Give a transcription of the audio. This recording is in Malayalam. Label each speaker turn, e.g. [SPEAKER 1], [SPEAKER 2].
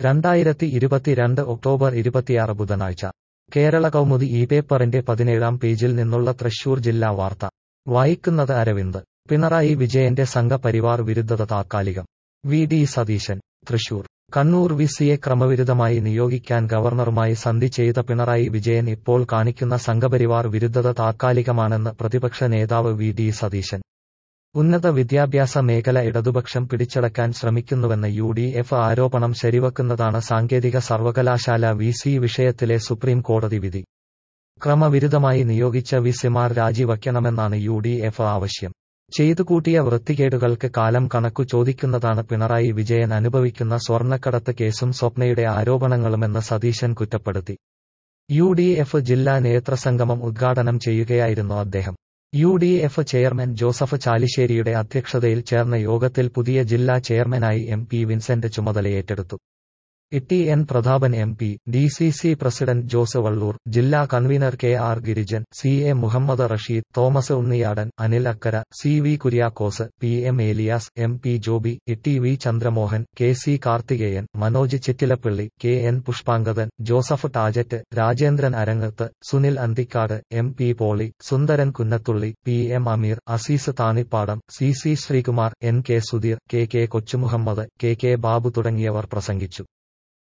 [SPEAKER 1] രണ്ടായിരത്തി ഇരുപത്തിരണ്ട് ഒക്ടോബർ ഇരുപത്തിയാറ് ബുധനാഴ്ച കേരള കൗമുദി ഈ പേപ്പറിന്റെ പതിനേഴാം പേജിൽ നിന്നുള്ള തൃശൂർ ജില്ലാ വാർത്ത വായിക്കുന്നത് അരവിന്ദ് പിണറായി വിജയന്റെ സംഘപരിവാർ വിരുദ്ധത താത്കാലികം V D Satheesan Thrissur Kannur V സിയെ ക്രമവിരുദ്ധമായി നിയോഗിക്കാൻ ഗവർണറുമായി സന്ധി ചെയ്ത പിണറായി വിജയൻ ഇപ്പോൾ കാണിക്കുന്ന സംഘപരിവാർ വിരുദ്ധത താത്കാലികമാണെന്ന് പ്രതിപക്ഷ നേതാവ് വി ഡി സതീശൻ ഉന്നത വിദ്യാഭ്യാസ മേഖല ഇടതുപക്ഷം പിടിച്ചടക്കാൻ ശ്രമിക്കുന്നുവെന്ന യു ഡി എഫ് ആരോപണം ശരിവെക്കുന്നതാണ് സാങ്കേതിക സർവകലാശാല വി സി വിഷയത്തിലെ സുപ്രീം കോടതി വിധി ക്രമവിരുദ്ധമായി നിയോഗിച്ച വി സിമാർ രാജിവയ്ക്കണമെന്നാണ് യു ഡി എഫ് ആവശ്യം ചെയ്തുകൂട്ടിയ വൃത്തികേടുകൾക്ക് കാലം കണക്കു ചോദിക്കുന്നതാണ് പിണറായി വിജയൻ അനുഭവിക്കുന്ന സ്വർണ്ണക്കടത്ത് കേസും സ്വപ്നയുടെ ആരോപണങ്ങളുമെന്ന് സതീശൻ കുറ്റപ്പെടുത്തി യു ഡി എഫ് ജില്ലാ നേതൃസംഗമം ഉദ്ഘാടനം ചെയ്യുകയായിരുന്നു അദ്ദേഹം U D F chairman Joseph ചാലിശ്ശേരിയുടെ അധ്യക്ഷതയിൽ ചേർന്ന യോഗത്തിൽ പുതിയ ജില്ലാ ചെയർമാനായി എം പി വിൻസെന്റ് ചുമതലയേറ്റെടുത്തു T N Prathapan M P D C C president Jose Valloor ജില്ലാ convener K R Girijan C A Muhammad Rasheed Thomas Unniyadan Anil Akkara C V Kuriakose P M Elias M P Joby T V Chandramohan K C Karthikeyan Manoj Chittilappilly K N Pushpangadan Joseph Tajet Rajendran Arangath Sunil Anthikad M P Poly Sundaran Kunnathully P M Ameer Azeez Thanippadam C C Sreekumar N K Sudheer K K Kochumuhammad K K Babu തുടങ്ങിയവർ പ്രസംഗിച്ചു